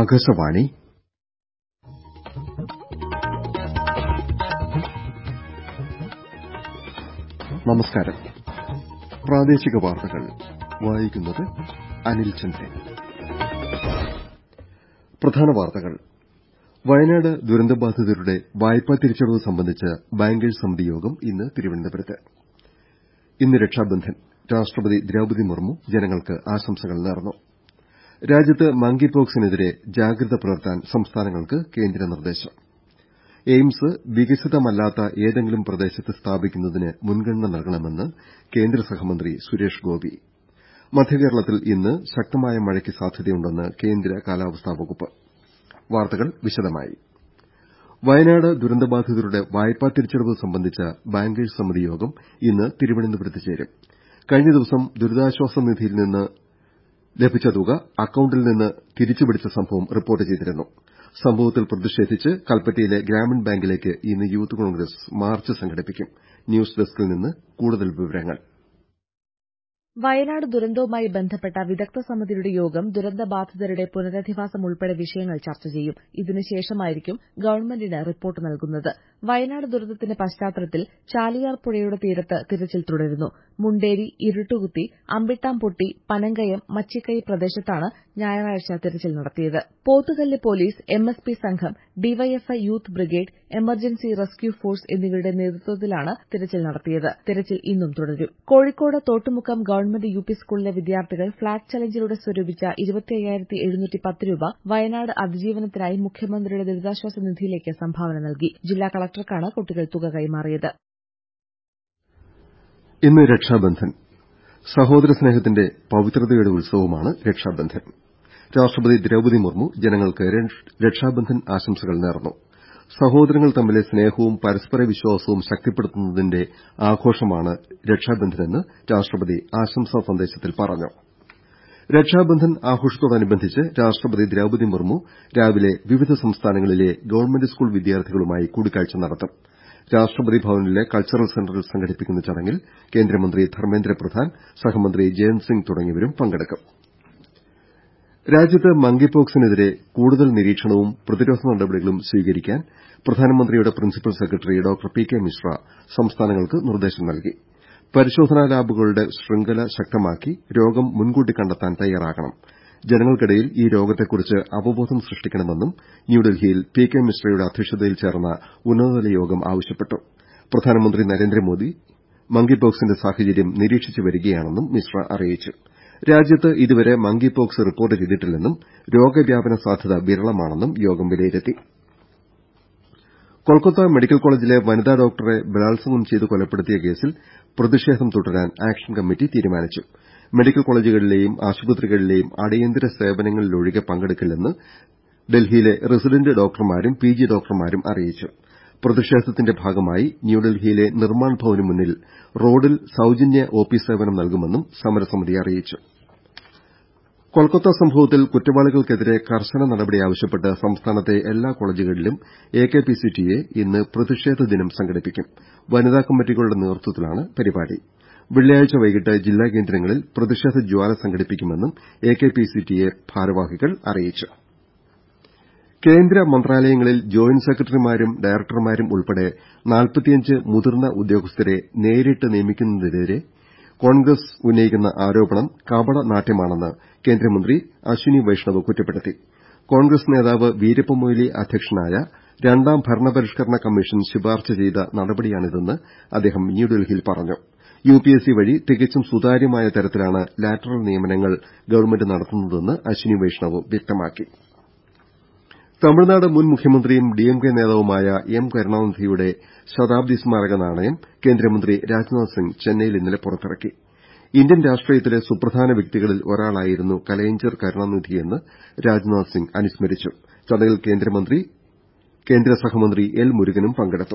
ആകാശവാണി നമസ്കാരം പ്രാദേശിക വാർത്തകൾ വായിക്കുന്നത് അനിൽ ചന്ദ്രൻ പ്രധാന വാർത്തകൾ വയനാട് ദുരന്തബാധിതരുടെ വായ്പാ തിരിച്ചടവ് സംബന്ധിച്ച ബാങ്കേഴ്സ് സമിതി യോഗം ഇന്ന് തിരുവനന്തപുരത്ത് ഇന്ന് രക്ഷാബന്ധൻ രാഷ്ട്രപതി ദ്രൌപദി മുർമു ജനങ്ങൾക്ക് ആശംസകൾ നേർന്നു രാജ്യത്ത് മങ്കി പോക്സിനെതിരെ ജാഗ്രത പുലർത്താൻ സംസ്ഥാനങ്ങൾക്ക് കേന്ദ്ര നിർദ്ദേശം എയിംസ് വികസിതമല്ലാത്ത ഏതെങ്കിലും പ്രദേശത്ത് സ്ഥാപിക്കുന്നതിന് മുൻഗണന നൽകണമെന്ന് കേന്ദ്ര സഹമന്ത്രി സുരേഷ് ഗോപി മധ്യകേരളത്തിൽ ഇന്ന് ശക്തമായ മഴയ്ക്ക് സാധ്യതയുണ്ടെന്ന് കേന്ദ്ര കാലാവസ്ഥാ വകുപ്പ് വാർത്തകൾ വിശദമായി വയനാട് ദുരന്തബാധിതരുടെ വായ്പാ തിരിച്ചടവ് സംബന്ധിച്ച ബാങ്കേഴ്സ് സമിതി യോഗം ഇന്ന് തിരുവനന്തപുരത്ത് ചേരും കഴിഞ്ഞ ദിവസം ദുരിതാശ്വാസ നിധിയിൽ നിന്ന് ലഭിച്ച തുക അക്കൌണ്ടിൽ നിന്ന് തിരിച്ചുപിടിച്ച സംഭവം റിപ്പോർട്ട് ചെയ്തിരുന്നു സംഭവത്തിൽ പ്രതിഷേധിച്ച് കൽപ്പറ്റയിലെ ഗ്രാമീൺ ബാങ്കിലേക്ക് ഇന്ന് യൂത്ത് കോൺഗ്രസ് മാർച്ച് സംഘടിപ്പിക്കും ന്യൂസ് ഡെസ്കിൽ നിന്ന് കൂടുതൽ വിവരങ്ങൾ വയനാട് ദുരന്തവുമായി ബന്ധപ്പെട്ട വിദഗ്ധ സമിതിയുടെ യോഗം ദുരന്തബാധിതരുടെ പുനരധിവാസം ഉൾപ്പെടെ വിഷയങ്ങൾ ചർച്ച ചെയ്യും ഇതിനുശേഷമായിരിക്കും ഗവൺമെന്റിന് റിപ്പോർട്ട് നൽകുന്നത് വയനാട് ദുരന്തത്തിന്റെ പശ്ചാത്തലത്തിൽ ചാലിയാർ പുഴയുടെ തീരത്ത് തിരച്ചിൽ തുടരുന്നു മുണ്ടേരി ഇരുട്ടുകുത്തി അമ്പിട്ടാംപൊട്ടി പനങ്കയം മച്ചിക്കൈ പ്രദേശത്താണ് ഞായറാഴ്ച തിരച്ചിൽ നടത്തിയത് പോത്തുകല്ല് പോലീസ് എംഎസ്പി സംഘം DYFI youth brigade emergency rescue force എന്നിവരുടെ നേതൃത്വത്തിലാണ് തിരച്ചിൽ നടത്തിയത് തിരച്ചിൽ ഇന്നും തുടരും കോഴിക്കോട് തോട്ടുമുക്കം ഗവൺമെന്റ് യുപി സ്കൂളിലെ വിദ്യാർത്ഥികൾ ഫ്ളാഗ് ചലഞ്ചിലൂടെ സ്വരൂപിച്ച രൂപ വയനാട് അതിജീവനത്തിനായി മുഖ്യമന്ത്രിയുടെ ദുരിതാശ്വാസ നിധിയിലേക്ക് സംഭാവന നൽകി ജില്ലാ കളക്ടർക്കാണ് കുട്ടികൾ തുക കൈമാറിയത് ഇന്ന് രക്ഷാബന്ധൻ സഹോദര സ്നേഹത്തിന്റെ പവിത്രതയുടെ ഉത്സവമാണ് രക്ഷാബന്ധൻ രാഷ്ട്രപതി ദ്രൌപദി മുർമു ജനങ്ങൾക്ക് രക്ഷാബന്ധൻ ആശംസകൾ നേർന്നു സഹോദരങ്ങൾ തമ്മിലെ സ്നേഹവും പരസ്പര വിശ്വാസവും ശക്തിപ്പെടുത്തുന്നതിന്റെ ആഘോഷമാണ് രക്ഷാബന്ധനെന്ന് രാഷ്ട്രപതി ആശംസാ സന്ദേശത്തിൽ പറഞ്ഞു രക്ഷാബന്ധൻ ആഘോഷത്തോടനുബന്ധിച്ച് രാഷ്ട്രപതി ദ്രൌപദി മുർമു രാവിലെ വിവിധ സംസ്ഥാനങ്ങളിലെ ഗവൺമെന്റ് സ്കൂൾ വിദ്യാർത്ഥികളുമായി കൂടിക്കാഴ്ച നടത്തും രാഷ്ട്രപതി ഭവനിലെ കൾച്ചറൽ സെന്ററിൽ സംഘടിപ്പിക്കുന്ന ചടങ്ങിൽ കേന്ദ്രമന്ത്രി ധർമ്മേന്ദ്ര പ്രധാൻ സഹമന്ത്രി ജയന്ത് സിംഗ് തുടങ്ങിയവരും പങ്കെടുക്കും രാജ്യത്ത് മങ്കി പോക്സിനെതിരെ കൂടുതൽ നിരീക്ഷണവും പ്രതിരോധ നടപടികളും സ്വീകരിക്കാൻ പ്രധാനമന്ത്രിയുടെ principal secretary doctor P K Mishra സംസ്ഥാനങ്ങൾക്ക് നിർദ്ദേശം നൽകി പരിശോധനാ ലാബുകളുടെ ശൃംഖല ശക്തമാക്കി രോഗം മുൻകൂട്ടി കണ്ടെത്താൻ തയ്യാറാകണം ജനങ്ങൾക്കിടയിൽ ഈ രോഗത്തെക്കുറിച്ച് അവബോധം സൃഷ്ടിക്കണമെന്നും ന്യൂഡൽഹിയിൽ പി കെ മിശ്രയുടെ അധ്യക്ഷതയിൽ ചേർന്ന ഉന്നതതല യോഗം ആവശ്യപ്പെട്ടു പ്രധാനമന്ത്രി നരേന്ദ്രമോദി മങ്കി പോക്സിന്റെ സാഹചര്യം നിരീക്ഷിച്ചു വരികയാണെന്നും മിശ്ര അറിയിച്ചു രാജ്യത്ത് ഇതുവരെ മങ്കി പോക്സ് റിപ്പോർട്ട് ചെയ്തിട്ടില്ലെന്നും രോഗവ്യാപന സാധ്യത വിരളമാണെന്നും യോഗം വിലയിരുത്തി കൊൽക്കത്ത മെഡിക്കൽ കോളേജിലെ വനിതാ ഡോക്ടറെ ബലാത്സംഗം ചെയ്ത് കൊലപ്പെടുത്തിയ കേസിൽ പ്രതിഷേധം തുടരാൻ ആക്ഷൻ കമ്മിറ്റി തീരുമാനിച്ചു മെഡിക്കൽ കോളേജുകളിലെയും ആശുപത്രികളിലെയും അടിയന്തര സേവനങ്ങളിലൊഴികെ പങ്കെടുക്കില്ലെന്ന് ഡൽഹിയിലെ റസിഡന്റ് ഡോക്ടർമാരും പിജി ഡോക്ടർമാരും അറിയിച്ചു പ്രതിഷേധത്തിന്റെ ഭാഗമായി ന്യൂഡൽഹിയിലെ നിർമ്മാൺ ഭവന് മുന്നിൽ റോഡിൽ സൌജന്യ ഒപി സേവനം നൽകുമെന്നും സമരസമിതി അറിയിച്ചു കൊൽക്കത്ത സംഭവത്തിൽ കുറ്റവാളികൾക്കെതിരെ കർശന നടപടി ആവശ്യപ്പെട്ട് സംസ്ഥാനത്തെ എല്ലാ കോളേജുകളിലും എകെപിസിടിഎ ഇന്ന് പ്രതിഷേധ ദിനം സംഘടിപ്പിക്കും വനിതാ കമ്മിറ്റികളുടെ നേതൃത്വത്തിലാണ് പരിപാടി വെള്ളിയാഴ്ച വൈകിട്ട് ജില്ലാ കേന്ദ്രങ്ങളിൽ പ്രതിഷേധ ജ്വാല സംഘടിപ്പിക്കുമെന്നും എകെപിസിടിഎ ഭാരവാഹികൾ അറിയിച്ചു കേന്ദ്ര മന്ത്രാലയങ്ങളിൽ ജോയിന്റ് സെക്രട്ടറിമാരും ഡയറക്ടർമാരും ഉൾപ്പെടെ മുതിർന്ന ഉദ്യോഗസ്ഥരെ നേരിട്ട് നിയമിക്കുന്നതിനെതിരെ കോൺഗ്രസ് ഉന്നയിക്കുന്ന ആരോപണം കപടനാട്യമാണെന്ന് കേന്ദ്രമന്ത്രി അശ്വിനി വൈഷ്ണവ് കുറ്റപ്പെടുത്തി കോൺഗ്രസ് നേതാവ് വീരപ്പ മൊയ്ലി അധ്യക്ഷനായ രണ്ടാം ഭരണപരിഷ്കരണ കമ്മീഷൻ ശുപാർശ ചെയ്ത നടപടിയാണിതെന്ന് അദ്ദേഹം ന്യൂഡൽഹിയിൽ പറഞ്ഞു യുപിഎസ്സി വഴി തികച്ചും സുതാര്യമായ തരത്തിലാണ് ലാറ്ററൽ നിയമനങ്ങൾ ഗവൺമെന്റ് നടത്തുന്നതെന്ന് അശ്വിനി വൈഷ്ണവ് വ്യക്തമാക്കി തമിഴ്നാട് മുൻ മുഖ്യമന്ത്രിയും ഡിഎംകെ നേതാവുമായ എം കരുണാനിധിയുടെ ശതാബ്ദി സ്മാരക നാണയം കേന്ദ്രമന്ത്രി രാജ്നാഥ് സിംഗ് ചെന്നൈയിൽ ഇന്നലെ പുറത്തിറക്കി ഇന്ത്യൻ രാഷ്ട്രീയത്തിലെ സുപ്രധാന വ്യക്തികളിൽ ഒരാളായിരുന്നു കലൈഞ്ചർ കരുണാനിധിയെന്ന് രാജ്നാഥ് സിംഗ് അനുസ്മരിച്ചു ചടങ്ങിൽ കേന്ദ്ര സഹമന്ത്രി എൽ മുരുകനും പങ്കെടുത്തു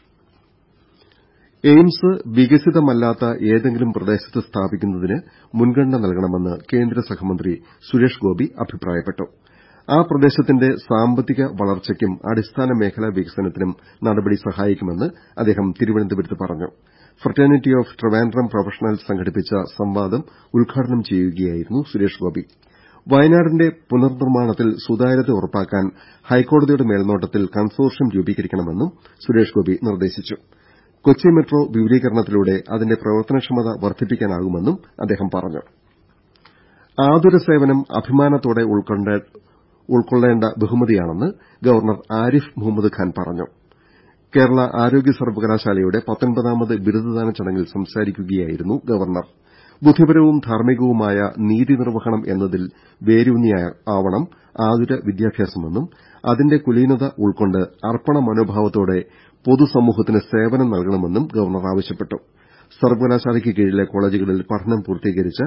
എയിംസ് വികസിതമല്ലാത്ത ഏതെങ്കിലും പ്രദേശത്ത് സ്ഥാപിക്കുന്നതിന് മുൻഗണന നൽകണമെന്ന് കേന്ദ്ര സഹമന്ത്രി സുരേഷ് ഗോപി അഭിപ്രായപ്പെട്ടു ആ പ്രദേശത്തിന്റെ സാമ്പത്തിക വളർച്ചയ്ക്കും അടിസ്ഥാന മേഖലാ വികസനത്തിനും നടപടി സഹായിക്കുമെന്ന് അദ്ദേഹം തിരുവനന്തപുരത്ത് പറഞ്ഞു ഫ്രട്ടേണിറ്റി ഓഫ് ട്രിവാൻഡ്രം പ്രൊഫഷണൽസ് സംഘടിപ്പിച്ച സംവാദം ഉദ്ഘാടനം ചെയ്യുകയായിരുന്നു സുരേഷ് ഗോപി വയനാടിന്റെ പുനർനിർമ്മാണത്തിൽ സുതാര്യത ഉറപ്പാക്കാൻ ഹൈക്കോടതിയുടെ മേൽനോട്ടത്തിൽ കൺസോർഷ്യം രൂപീകരിക്കണമെന്നും സുരേഷ് ഗോപി നിർദ്ദേശിച്ചു കൊച്ചി മെട്രോ വിപുലീകരണത്തിലൂടെ അതിന്റെ പ്രവർത്തനക്ഷമത വർദ്ധിപ്പിക്കാനാകുമെന്നും അദ്ദേഹം പറഞ്ഞു ആതുര സേവനം അഭിമാനത്തോടെ ഉൾക്കൊള്ളേണ്ട ബഹുമതിയാണെന്ന് ഗവർണർ ആരിഫ് മുഹമ്മദ് ഖാൻ പറഞ്ഞു കേരള ആരോഗ്യ സർവകലാശാലയുടെ പത്തൊൻപതാമത് ബിരുദദാന ചടങ്ങിൽ സംസാരിക്കുകയായിരുന്നു ഗവർണർ ബുദ്ധിപരവും ധാർമ്മികവുമായ നീതി നിർവഹണം എന്നതിൽ വേരൂന്നിയാവണം ആതുര വിദ്യാഭ്യാസമെന്നും അതിന്റെ കുലീനത ഉൾക്കൊണ്ട് അർപ്പണ മനോഭാവത്തോടെ പൊതുസമൂഹത്തിന് സേവനം നൽകണമെന്നും ഗവർണർ ആവശ്യപ്പെട്ടു സർവകലാശാലയ്ക്ക് കീഴിലെ കോളേജുകളിൽ പഠനം പൂർത്തീകരിച്ച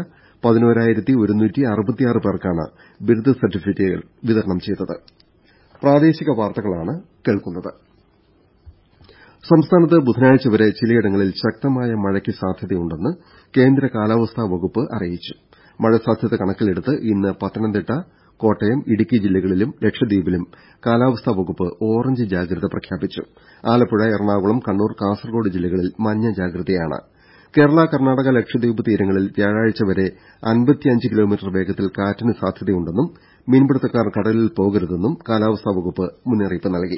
പേർക്കാണ് ബിരുദ സർട്ടിഫിക്കറ്റുകൾ വിതരണം ചെയ്തത് സംസ്ഥാനത്ത് ബുധനാഴ്ച വരെ ചിലയിടങ്ങളിൽ ശക്തമായ മഴയ്ക്ക് സാധ്യതയുണ്ടെന്ന് കേന്ദ്ര കാലാവസ്ഥാ വകുപ്പ് അറിയിച്ചു മഴ സാധ്യത കണക്കിലെടുത്ത് ഇന്ന് പത്തനംതിട്ട കോട്ടയം ഇടുക്കി ജില്ലകളിലും ലക്ഷദ്വീപിലും കാലാവസ്ഥാ വകുപ്പ് ഓറഞ്ച് ജാഗ്രത പ്രഖ്യാപിച്ചു ആലപ്പുഴ എറണാകുളം കണ്ണൂർ കാസർകോട് ജില്ലകളിൽ മഞ്ഞ ജാഗ്രതയാണ് കേരള കർണാടക ലക്ഷദ്വീപ് തീരങ്ങളിൽ വ്യാഴാഴ്ച വരെ കിലോമീറ്റർ വേഗത്തിൽ കാറ്റിന് സാധ്യതയുണ്ടെന്നും മീൻപിടുത്തക്കാർ കടലിൽ പോകരുതെന്നും കാലാവസ്ഥാ വകുപ്പ് മുന്നറിയിപ്പ് നൽകി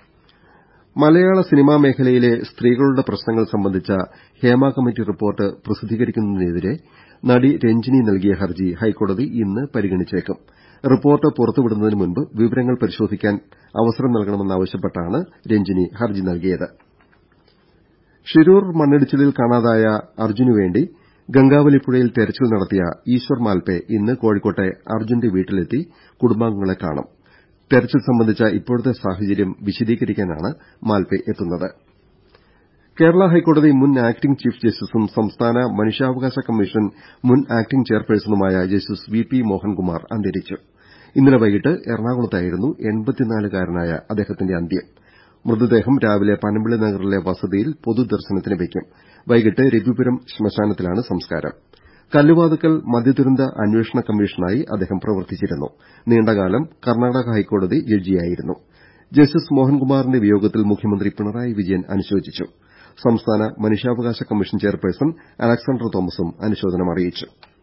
മലയാള സിനിമാ മേഖലയിലെ സ്ത്രീകളുടെ പ്രശ്നങ്ങൾ സംബന്ധിച്ച ഹേമ കമ്മിറ്റി റിപ്പോർട്ട് പ്രസിദ്ധീകരിക്കുന്നതിനെതിരെ നടി രഞ്ജിനി നൽകിയ ഹർജി ഹൈക്കോടതി ഇന്ന് പരിഗണിച്ചേക്കും റിപ്പോർട്ട് പുറത്തുവിടുന്നതിന് മുൻപ് വിവരങ്ങൾ പരിശോധിക്കാൻ അവസരം നൽകണമെന്നാവശ്യപ്പെട്ടാണ് രഞ്ജിനി ഹർജി നൽകിയത് ഷിരൂർ മണ്ണിടിച്ചിലിൽ കാണാതായ അർജുനുവേണ്ടി ഗംഗാവലി പുഴയിൽ തെരച്ചിൽ നടത്തിയ ഈശ്വർ മാൽപെ ഇന്ന് കോഴിക്കോട്ടെ അർജുന്റെ വീട്ടിലെത്തി കുടുംബാംഗങ്ങളെ കാണും തെരച്ചിൽ സംബന്ധിച്ച ഇപ്പോഴത്തെ സാഹചര്യം വിശദീകരിക്കാനാണ് മാൽപെ എത്തുന്നത് കേരള ഹൈക്കോടതി മുൻ ആക്ടിംഗ് ചീഫ് ജസ്റ്റിസും സംസ്ഥാന മനുഷ്യാവകാശ കമ്മീഷൻ മുൻ ആക്ടിംഗ് ചെയർപേഴ്സണുമായ ജസ്റ്റിസ് വി പി മോഹൻകുമാർ അന്തരിച്ചു ഇന്നലെ വൈകിട്ട് എറണാകുളത്തായിരുന്നു കാരനായ അദ്ദേഹത്തിന്റെ അന്ത്യം മൃതദേഹം രാവിലെ പനമ്പിള്ളി നഗറിലെ വസതിയിൽ പൊതുദർശനത്തിന് വയ്ക്കും വൈകിട്ട് രവിപുരം ശ്മശാനത്തിലാണ് സംസ്കാരം കല്ലുവാതുക്കൽ മദ്യദുരന്ത അന്വേഷണ കമ്മീഷനായി അദ്ദേഹം പ്രവർത്തിച്ചിരുന്നു നീണ്ടകാലം കർണാടക ഹൈക്കോടതി ജഡ്ജിയായിരുന്നു ജസ്റ്റിസ് മോഹൻകുമാറിന്റെ വിയോഗത്തിൽ മുഖ്യമന്ത്രി പിണറായി വിജയൻ അനുശോചിച്ചു സംസ്ഥാന മനുഷ്യാവകാശ കമ്മീഷൻ ചെയർപേഴ്സൺ അലക്സാണ്ടർ തോമസും അനുശോചനം അറിയിച്ചു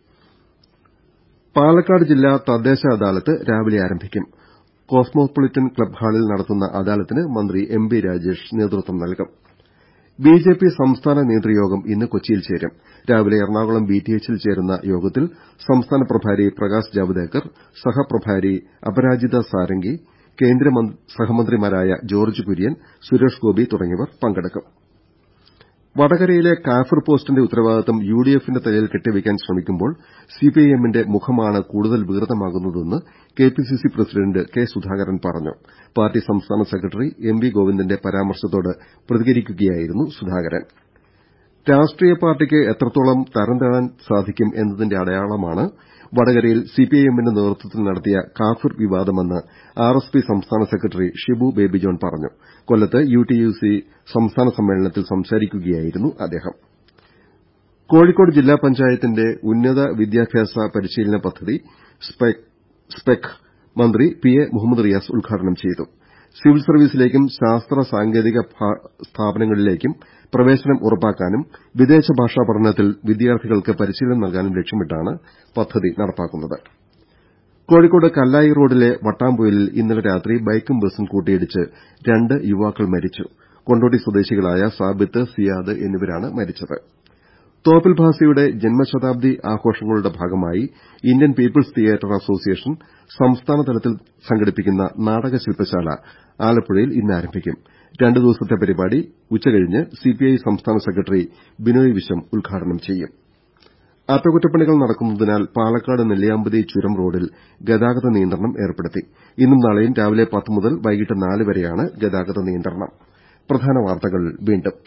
പാലക്കാട് ജില്ലാ തദ്ദേശ അദാലത്ത് രാവിലെ ആരംഭിക്കും കോസ്മോപൊളിറ്റൻ ക്ലബ് ഹാളിൽ നടത്തുന്ന അദാലത്തിന് മന്ത്രി എം ബി രാജേഷ് നേതൃത്വം നൽകും ബിജെപി സംസ്ഥാന നേതൃയോഗം ഇന്ന് കൊച്ചിയിൽ ചേരും രാവിലെ എറണാകുളം ബിടിഎച്ചിൽ ചേരുന്ന യോഗത്തിൽ സംസ്ഥാന പ്രഭാരി പ്രകാശ് ജാവ്ദേക്കർ സഹപ്രഭാരി അപരാജിത സാരംഗി കേന്ദ്ര സഹമന്ത്രിമാരായ ജോർജ്ജ് കുര്യൻ സുരേഷ് ഗോപി തുടങ്ങിയവർ പങ്കെടുക്കും വടകരയിലെ കാഫിർ പോസ്റ്റിന്റെ ഉത്തരവാദിത്തം യുഡിഎഫിന്റെ തലയിൽ കെട്ടിവെക്കാൻ ശ്രമിക്കുമ്പോൾ സിപിഐഎമ്മിന്റെ മുഖമാണ് കൂടുതൽ വികൃതമാകുന്നതെന്ന് കെപിസിസി പ്രസിഡന്റ് കെ സുധാകരൻ പറഞ്ഞു പാർട്ടി സംസ്ഥാന സെക്രട്ടറി എം വി ഗോവിന്ദന്റെ പരാമർശത്തോട് പ്രതികരിക്കുകയായിരുന്നു സുധാകരൻ രാഷ്ട്രീയ പാർട്ടിക്ക് എത്രത്തോളം തരംതാഴാൻ സാധിക്കും എന്നതിന്റെ അടയാളമാണ് വടകരയിൽ സിപിഐഎമ്മിന്റെ നേതൃത്വത്തിൽ നടത്തിയ കാഫിർ വിവാദമെന്ന് ആർഎസ്പി സംസ്ഥാന സെക്രട്ടറി ഷിബു ബേബി ജോൺ പറഞ്ഞു കൊല്ലത്ത് യുടിയുസി സംസ്ഥാന സമ്മേളനത്തിൽ സംസാരിക്കുകയായിരുന്നു അദ്ദേഹം കോഴിക്കോട് ജില്ലാ പഞ്ചായത്തിന്റെ ഉന്നത വിദ്യാഭ്യാസ പരിശീലന പദ്ധതി സ്പെക് മന്ത്രി പി എ മുഹമ്മദ് റിയാസ് ഉദ്ഘാടനം ചെയ്തു സിവിൽ സർവീസിലേക്കും ശാസ്ത്ര സാങ്കേതിക സ്ഥാപനങ്ങളിലേക്കും പ്രവേശനം ഉറപ്പാക്കാനും വിദേശ ഭാഷാ പഠനത്തിൽ വിദ്യാർത്ഥികൾക്ക് പരിശീലനം നൽകാനും ലക്ഷ്യമിട്ടാണ് പദ്ധതി നടപ്പാക്കുന്നത് കോഴിക്കോട് കല്ലായി റോഡിലെ വട്ടാംപൊയിലിൽ ഇന്നലെ രാത്രി ബൈക്കും ബസും കൂട്ടിയിടിച്ച് രണ്ട് യുവാക്കൾ മരിച്ചു കൊണ്ടോട്ടി സ്വദേശികളായ സാബിത്ത് സിയാദ് എന്നിവരാണ് മരിച്ചത് തോപ്പിൽ ഭാസിയുടെ ജന്മശതാബ്ദി ആഘോഷങ്ങളുടെ ഭാഗമായി ഇന്ത്യൻ പീപ്പിൾസ് തിയേറ്റർ അസോസിയേഷൻ സംസ്ഥാനതലത്തിൽ സംഘടിപ്പിക്കുന്ന നാടക ശില്പശാല ആലപ്പുഴയിൽ ഇന്ന് ആരംഭിക്കും രണ്ട് ദിവസത്തെ പരിപാടി ഉച്ചകഴിഞ്ഞ് സിപിഐ സംസ്ഥാന സെക്രട്ടറി ബിനോയ് വിശ്വം ഉദ്ഘാടനം ചെയ്യും അറ്റകുറ്റപ്പണികൾ നടക്കുന്നതിനാൽ പാലക്കാട് നെല്ലിയാമ്പതി ചുരം റോഡിൽ ഗതാഗത നിയന്ത്രണം ഏർപ്പെടുത്തി ഇന്നും നാളെയും രാവിലെ പത്ത് മുതൽ വൈകിട്ട് നാല് വരെയാണ് ഗതാഗത നിയന്ത്രണം പ്രധാന വാർത്തകൾ വീണ്ടും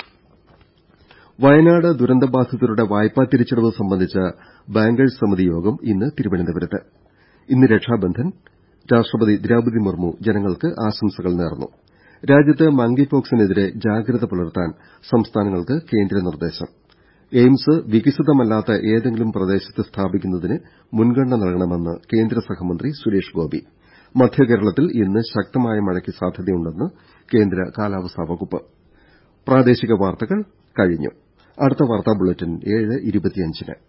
വയനാട് ദുരന്തബാധിതരുടെ വായ്പാ തിരിച്ചടവ് സംബന്ധിച്ച ബാങ്കേഴ്സ് സമിതി യോഗം ഇന്ന് തിരുവനന്തപുരത്ത് ഇന്ന് രക്ഷാബന്ധൻ രാഷ്ട്രപതി ദ്രൌപതി മുർമു ജനങ്ങൾക്ക് ആശംസകൾ നേർന്നു രാജ്യത്ത് മങ്കി പോക്സിനെതിരെ ജാഗ്രത പുലർത്താൻ സംസ്ഥാനങ്ങൾക്ക് കേന്ദ്ര നിർദ്ദേശം എയിംസ് വികസിതമല്ലാത്ത ഏതെങ്കിലും പ്രദേശത്ത് സ്ഥാപിക്കുന്നതിന് മുൻഗണന നൽകണമെന്ന് കേന്ദ്ര സഹമന്ത്രി സുരേഷ് ഗോപി മധ്യകേരളത്തിൽ ഇന്ന് ശക്തമായ മഴയ്ക്ക് സാധ്യതയുണ്ടെന്ന് കേന്ദ്ര കാലാവസ്ഥാ വകുപ്പ് പ്രാദേശിക വാർത്തകൾ കഴിഞ്ഞു അടുത്ത വാർത്താ ബുള്ളറ്റിൻ ഏഴ് ഇരുപത്തിയഞ്ചിന്